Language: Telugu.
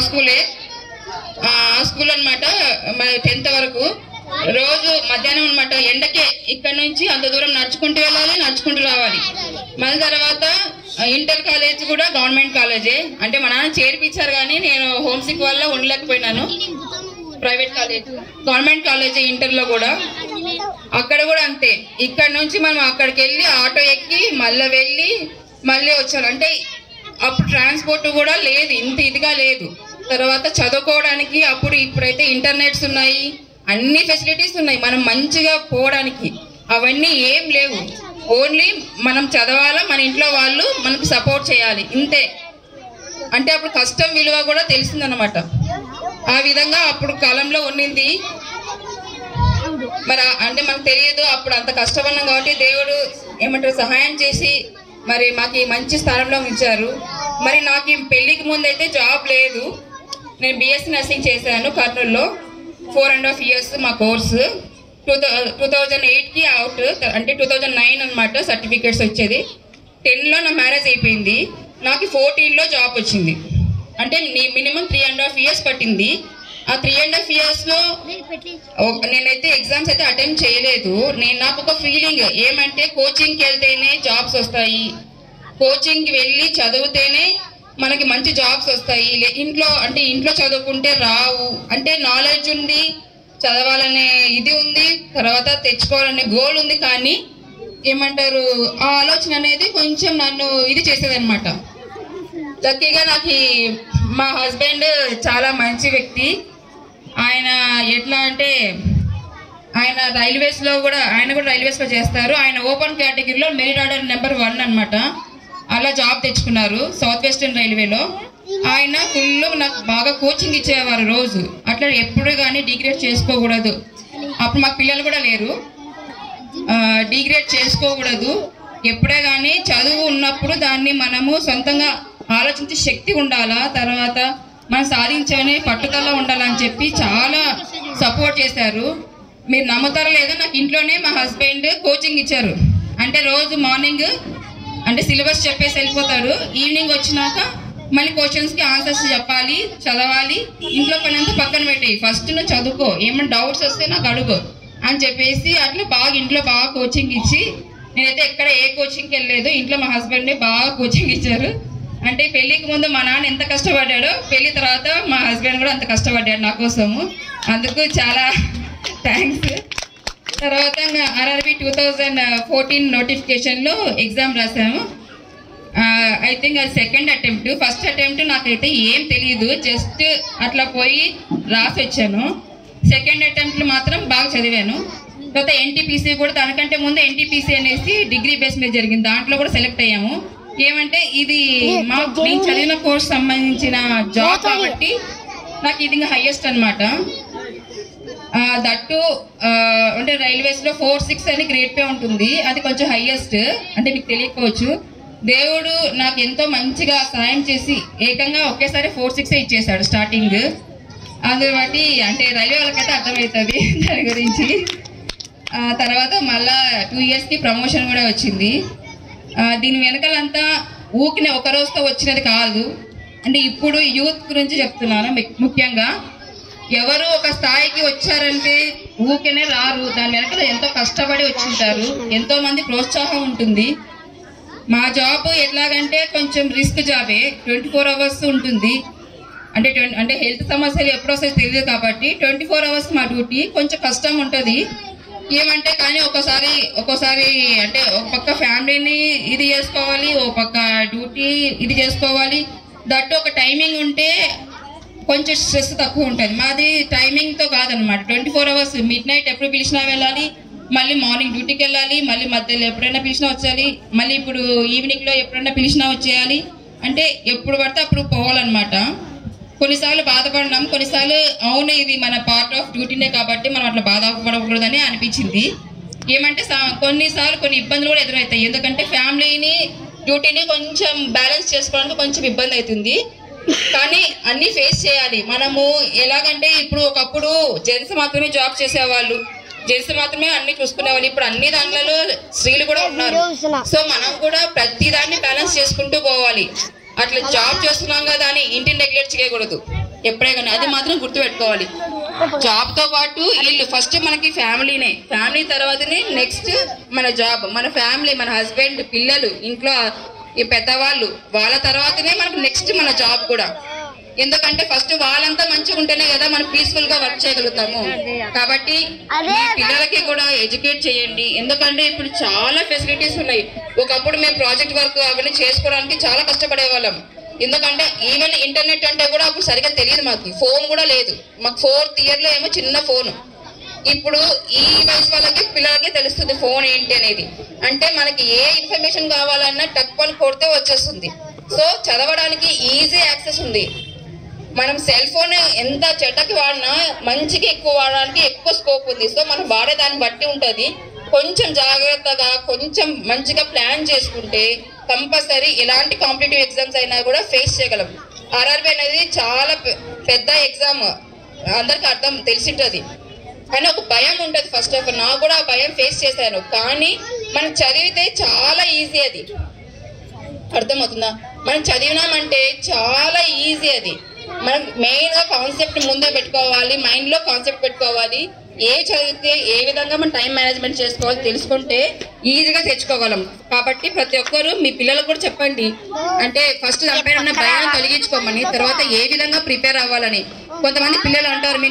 స్కూలే ఆ స్కూల్ అన్నమాట మరి టెన్త్ వరకు రోజు మధ్యాహ్నం అన్నమాట ఎండకే ఇక్కడ నుంచి అంత దూరం నడుచుకుంటూ వెళ్ళాలి నడుచుకుంటూ రావాలి మళ్ళీ తర్వాత ఆ, ఇంటర్ కాలేజ్ కూడా గవర్నమెంట్ కాలేజే అంటే మా నాన్న చేర్పించారు కానీ నేను హోమ్ సిక్ వల్ల ఉండలేకపోయినాను private college government college inter లో కూడా అక్కడ కూడా అంతే ఇక్కడ నుంచి మనం అక్కడికి వెళ్ళి ఆటో ఎక్కి మళ్ళీ వెళ్ళి మళ్ళీ వచ్చాను అంటే అప్పుడు ట్రాన్స్పోర్ట్ కూడా లేదు ఇంత ఇదిగా లేదు తర్వాత చదువుకోవడానికి అప్పుడు ఇప్పుడైతే ఇంటర్నెట్స్ ఉన్నాయి అన్ని ఫెసిలిటీస్ ఉన్నాయి మనం మంచిగా పోవడానికి అవన్నీ ఏం లేవు ఓన్లీ మనం చదవాలా మన ఇంట్లో వాళ్ళు మనకు సపోర్ట్ చేయాలి ఇంతే అంటే అప్పుడు కష్టం విలువ కూడా తెలిసిందనమాట ఆ విధంగా అప్పుడు కాలంలో ఉండింది మరి ఆ- అంటే మనకు తెలియదు అప్పుడు అంత కష్టపడినాం కాబట్టి దేవుడు ఏమంటారు సహాయం చేసి మరి మాకు ఈ మంచి స్థానంలో ఉంచారు మరి నాకు ఈ పెళ్లికి ముందు అయితే జాబ్ లేదు నేను బిఎస్సీ నర్సింగ్ చేశాను కర్నూలులో ఫోర్ అండ్ హాఫ్ ఇయర్స్ మా కోర్సు టూ టూ థౌజండ్ ఎయిట్కి అవుట్ అంటే టూ థౌజండ్ నైన్ అనమాట సర్టిఫికేట్స్ వచ్చేది టెన్లో నా మ్యారేజ్ అయిపోయింది నాకు ఫోర్టీన్లో జాబ్ వచ్చింది అంటే minimum three and half years పట్టింది ఆ త్రీ అండ్ హాఫ్ ఇయర్స్లో ఓ- నేనైతే ఎగ్జామ్స్ అయితే అటెంప్ట్ చేయలేదు నేను నాకు ఒక ఫీలింగ్ ఏమంటే కోచింగ్కి వెళ్తేనే జాబ్స్ వస్తాయి కోచింగ్కి వెళ్ళి చదివితేనే మనకి మంచి జాబ్స్ వస్తాయి లే- ఇంట్లో అంటే ఇంట్లో చదువుకుంటే రావు అంటే నాలెడ్జ్ ఉంది చదవాలనే ఇది ఉంది తర్వాత తెచ్చుకోవాలనే గోల్ ఉంది కానీ ఏమంటారు ఆ ఆలోచన అనేది కొంచెం నన్ను ఇది చేసేదన్నమాట లక్కీగా నాకు ఈ- మా హస్బెండ్ చాలా మంచి వ్యక్తి ఆయన ఎట్లా అంటే ఆయన రైల్వేస్ లో కూడా ఆయన కూడా రైల్వేస్ లో చేస్తారు ఆయన ఓపెన్ కేటగిరీలో మెరిట్ ఆర్డర్ నెంబర్ వన్ అన్నమాట అలా జాబ్ తెచ్చుకున్నారు సౌత్ వెస్టర్న్ రైల్వేలో ఆయన ఫుల్ నాకు బాగా కోచింగ్ ఇచ్చేవారు రోజు అట్లా ఎప్పుడు కానీ డిగ్రేడ్ చేసుకోకూడదు అప్పుడు మాకు పిల్లలు కూడా లేరు డిగ్రేడ్ చేసుకోకూడదు ఎప్పుడే కానీ చదువు ఉన్నప్పుడు దాన్ని మనము సొంతంగా ఆలోచించే శక్తి ఉండాలా తర్వాత మనం సాధించని పట్టుదల ఉండాలని చెప్పి చాలా సపోర్ట్ చేశారు మీరు నమ్ముతారో లేదో నాకు ఇంట్లోనే మా హస్బెండ్ కోచింగ్ ఇచ్చారు అంటే రోజు మార్నింగ్ అంటే సిలబస్ చెప్పేసి వెళ్ళిపోతాడు ఈవినింగ్ వచ్చినాక మళ్ళీ క్వశ్చన్స్ కి ఆన్సర్స్ చెప్పాలి చదవాలి ఇంట్లో పని అంతా పక్కన పెట్టేయి ఫస్ట్ నువ్వు చదువుకో ఏమైనా డౌట్స్ వస్తే నాకు అడుగు అని చెప్పేసి అట్లా బాగా ఇంట్లో బాగా కోచింగ్ ఇచ్చి నేనైతే ఎక్కడ ఏ కోచింగ్కి వెళ్ళలేదు ఇంట్లో మా హస్బెండ్ బాగా కోచింగ్ ఇచ్చారు అంటే పెళ్లికి ముందు మా నాన్న ఎంత కష్టపడ్డాడో పెళ్లి తర్వాత మా హస్బెండ్ కూడా అంత కష్టపడ్డాడు నా కోసము అందుకు చాలా థ్యాంక్స్ తర్వాత ఆర్ఆర్బి టూ థౌజండ్ ఫోర్టీన్ నోటిఫికేషన్లో ఎగ్జామ్ రాసాము ఐ థింక్ అది సెకండ్ అటెంప్ట్ ఫస్ట్ అటెంప్ట్ నాకైతే ఏం తెలియదు జస్ట్ అట్లా పోయి రాసి వచ్చాను సెకండ్ అటెంప్ట్ మాత్రం బాగా చదివాను తర్వాత ఎన్టీపీసీ కూడా దానికంటే ముందు ఎన్టీపీసీ అనేసి డిగ్రీ బేస్ మీద జరిగింది దాంట్లో కూడా సెలెక్ట్ అయ్యాము ఏమంటే ఇది మా నేను చదివిన కోర్స్ సంబంధించిన జాబ్ కాబట్టి నాకు ఇది ఇంకా హైయెస్ట్ అనమాట దట్టు అంటే రైల్వేస్ లో ఫోర్ సిక్స్ అని గ్రేడ్ పే ఉంటుంది అది కొంచెం హైయెస్ట్ అంటే మీకు తెలియకపోవచ్చు దేవుడు నాకు ఎంతో మంచిగా సాయం చేసి ఏకంగా ఒకేసారి ఫోర్ సిక్స్ ఇచ్చేసాడు స్టార్టింగ్ అందుని బట్టి అంటే రైల్వే వాళ్ళకైతే అర్థమవుతుంది దాని గురించి ఆ తర్వాత మళ్ళా టూ ఇయర్స్ కి ప్రమోషన్ కూడా వచ్చింది ఆ, దీని వెనకాలంతా ఊకిన ఒక రోజుతో వచ్చినది కాదు అంటే ఇప్పుడు యూత్ గురించి చెప్తున్నాను ము- ముఖ్యంగా ఎవరు ఒక స్థాయికి వచ్చారంటే ఊరికేనే రారు దాని వెనకాల ఎంతో కష్టపడి వచ్చింటారు ఎంతో మంది ప్రోత్సాహం ఉంటుంది మా జాబ్ ఎట్లాగంటే కొంచెం రిస్క్ జాబే ట్వంటీ ఫోర్ అవర్స్ ఉంటుంది అంటే ట్వం- అంటే హెల్త్ సమస్యలు ఎప్పుడు వస్తాయో తెలియదు కాబట్టి ట్వంటీ ఫోర్ అవర్స్ మా డ్యూటీ కొంచెం కష్టం ఉంటుంది ఏమంటే కానీ ఒకసారి ఒక్కోసారి అంటే ఒక పక్క ఫ్యామిలీని ఇది చేసుకోవాలి ఒక పక్క డ్యూటీ ఇది చేసుకోవాలి దట్టు ఒక టైమింగ్ ఉంటే కొంచెం స్ట్రెస్ తక్కువ ఉంటుంది మాది టైమింగ్ తో కాదనమాట twenty four hours midnight ఎప్పుడు పిలిచినా వెళ్ళాలి మళ్ళీ మార్నింగ్ డ్యూటీకి వెళ్ళాలి మళ్ళీ మధ్యలో ఎప్పుడైనా పిలిచినా వచ్చేయాలి మళ్ళీ ఇప్పుడు ఈవినింగ్ లో ఎప్పుడైనా పిలిచినా వచ్చేయాలి అంటే ఎప్పుడు పడితే అప్పుడు పోవాలన్నమాట కొన్నిసార్లు బాధపడినాం కొన్నిసార్లు అవును ఇది మన పార్ట్ ఆఫ్ డ్యూటీనే కాబట్టి మనం అట్లా బాధపడకూడదని అనిపించింది ఏమంటే సా- కొన్నిసార్లు కొన్ని ఇబ్బందులు కూడా ఎదురవుతాయి ఎందుకంటే ఫ్యామిలీని డ్యూటీని కొంచెం బ్యాలెన్స్ చేసుకోవడానికి కొంచెం ఇబ్బంది అవుతుంది కానీ అన్ని ఫేస్ చేయాలి మనము ఎలాగంటే ఇప్పుడు ఒకప్పుడు జెంట్స్ మాత్రమే జాబ్ చేసేవాళ్ళు జెంట్స్ మాత్రమే అన్ని చూసుకునేవాళ్ళు ఇప్పుడు అన్ని దాంట్లో స్త్రీలు కూడా ఉన్నారు సో మనం కూడా ప్రతి దాన్ని బ్యాలెన్స్ చేసుకుంటూ పోవాలి అట్లా జాబ్ చేస్తున్నాం కదా అని ఇంటిని నెగ్లెక్ట్ చేయకూడదు ఎప్పుడే కానీ అది మాత్రం గుర్తుపెట్టుకోవాలి జాబ్ తో పాటు ఇల్లు ఫస్ట్ మనకి ఫ్యామిలీనే ఫ్యామిలీ తర్వాతనే నెక్స్ట్ మన జాబ్ మన ఫ్యామిలీ మన హస్బెండ్ పిల్లలు ఇంట్లో ఈ పెద్దవాళ్ళు వాళ్ళ తర్వాతనే మనకు నెక్స్ట్ మన జాబ్ కూడా ఎందుకంటే ఫస్ట్ వాళ్ళంతా మంచిగా ఉంటేనే కదా మనం పీస్ఫుల్ గా వర్క్ చేయగలుగుతాము కాబట్టి మీ పిల్లలకి కూడా ఎడ్యుకేట్ చేయండి ఎందుకంటే ఇప్పుడు చాలా ఫెసిలిటీస్ ఉన్నాయి ఒకప్పుడు మేము ప్రాజెక్ట్ వర్క్ అవన్నీ చేసుకోవడానికి చాలా కష్టపడే వాళ్ళం ఎందుకంటే ఈవెన్ ఇంటర్నెట్ అంటే కూడా అప్పుడు సరిగ్గా తెలియదు మాకు ఫోన్ కూడా లేదు మాకు ఫోర్త్ ఇయర్ లో ఏమో చిన్న ఫోన్ ఇప్పుడు ఈ వయసు వాళ్ళకి పిల్లలకి తెలుస్తుంది ఫోన్ ఏంటి అనేది అంటే మనకి ఏ ఇన్ఫర్మేషన్ కావాలన్నా టక్ అని కొడితే వచ్చేస్తుంది సో చదవడానికి ఈజీ యాక్సెస్ ఉంది మనం సెల్ ఫోన్ ఎంత చెడ్డకి వాడినా మంచికి ఎక్కువ వాడడానికి ఎక్కువ స్కోప్ ఉంది సో మనం వాడే దాన్ని బట్టి ఉంటది కొంచెం జాగ్రత్తగా కొంచెం మంచిగా ప్లాన్ చేసుకుంటే కంపల్సరీ ఎలాంటి కాంపిటేటివ్ ఎగ్జామ్స్ అయినా కూడా ఫేస్ చేయగలం ఆర్ఆర్బి అనేది చాలా పె- పెద్ద ఎగ్జామ్ అందరికి అర్థం తెలిసింటది కానీ ఒక భయం ఉంటది ఫస్ట్ ఆఫ్ ఆల్ నాకు కూడా ఆ భయం ఫేస్ చేశాను కానీ మనం చదివితే చాలా ఈజీ అది అర్థమవుతుందా మనం చదివినామంటే చాలా ఈజీ అది మనం మెయిన్ గా కాన్సెప్ట్ ముందే పెట్టుకోవాలి మైండ్ లో కాన్సెప్ట్ పెట్టుకోవాలి ఏ చదివితే ఏ విధంగా మనం టైం మేనేజ్మెంట్ చేసుకోవాలి తెలుసుకుంటే ఈజీగా తెచ్చుకోగలం కాబట్టి ప్రతి ఒక్కరు మీ పిల్లలకు కూడా చెప్పండి అంటే ఫస్ట్ దానిపైన ఉన్న భయాన్ని తొలగించుకోమని తర్వాత ఏ విధంగా ప్రిపేర్ అవ్వాలని కొంతమంది పిల్లలు అంటారు "మేము